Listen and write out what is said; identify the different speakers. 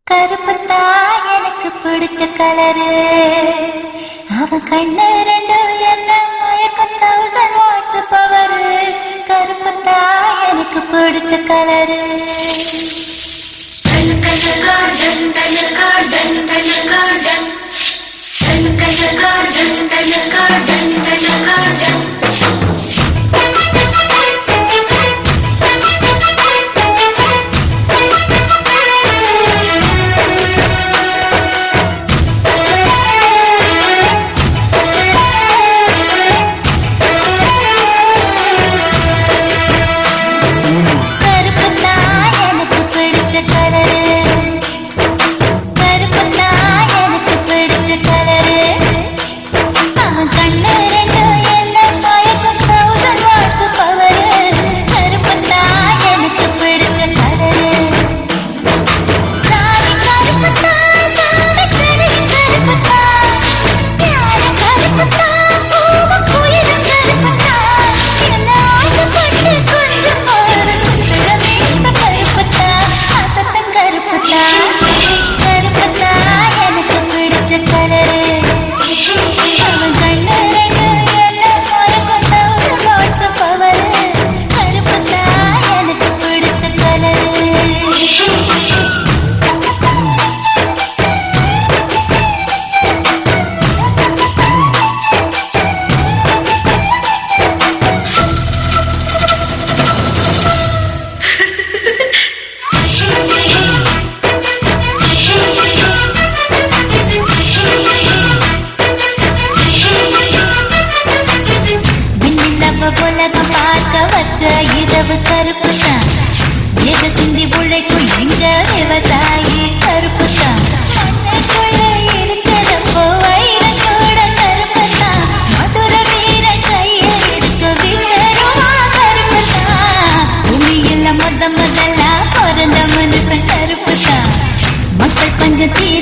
Speaker 1: கருப்புத்தா எனக்கு பிடிச்ச கலரு அவன் கண்ணு ரெண்டு என்ன மயக்கம் தௌசண்ட் வாட்ஸ் பவரு கருப்புத்தா எனக்கு பிடிச்ச கலரு கருப்புத்தா எனக்கு பிடிச்ச கலரு கருப்புத்தா எனக்கு பிடிச்ச கலரு அவன் கண்ணு ரெண்டு என்ன மயக்கம் தௌசண்ட் வாட்ஸ் பவரு கருப்புத்தா எனக்கு பிடிச்ச கலரு சாமி கருப்புத்தா சாமி கிளி கருப்புத்தா யாரு கருப்புத்தா பூவும் குயிலும் கருப்புத்தா என்ன ஆசைப்பட்டு கொஞ்சம் பாரு குதிரமேத்த கருப்புத்தா அசத்தம் கருப்புத்தா கருப்புத்தா எனக்கு பிடிச்ச கலரு அவன் கண்ணு ரெண்டு என்ன மயக்கம் தௌசண்ட் வாட்ஸ் பவரு கருப்புத்தா எனக்கு பிடிச்ச கலரு விண்ணிலவ உலகம் பார்க்க வச்ச இரவு கருப்பு தான் எத சிந்தி உழைக்கும் எங்க விவசாயி கருப்பு தான் மண்ணுக்குள்ள இருக்கிறப்போ வைரம் கூட கருப்பு தான் மதுர வீர கையில் இருக்க விச்சருவா கருப்பு தான் பூமியில முத முதல்ல பிறந்த மனுஷன் கருப்பு தான் மக்கள் பஞ்சம் தீர